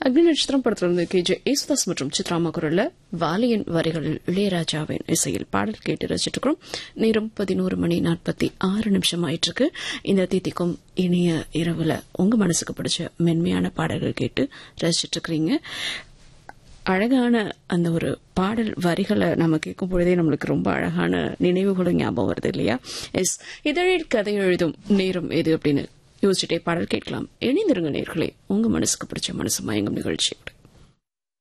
அக்னி நட்சத்திரம் படத்திலிருந்து கே ஜே யேசுதாஸ் மற்றும் சித்ராமா குரல்ல வாலியின் வரிகளில் இளையராஜாவின் இசையில் பாடல் கேட்டு ரசிச்சிட்டு இருக்கிறோம் நேரம் பதினோரு மணி நாற்பத்தி ஆறு நிமிஷம் ஆயிட்டு இருக்கு இந்த தீதிக்கும் இனிய இரவுல உங்க மனசுக்கு பிடிச்ச மென்மையான பாடல்கள் கேட்டு ரசிச்சிட்டு இருக்கிறீங்க அழகான அந்த ஒரு பாடல் வரிகளை நம்ம கேட்கும் பொழுதே நம்மளுக்கு ரொம்ப அழகான நினைவுகளும் ஞாபகம் வருது இல்லையா எஸ் இதழில் கதை எழுதும் நேரம் எது அப்படின்னு யோசிச்சுட்டே பாடல் கேட்கலாம் இணைந்திருங்க நேர்களே உங்க மனசுக்கு பிடிச்ச மனசு மயங்கும் நிகழ்ச்சியோட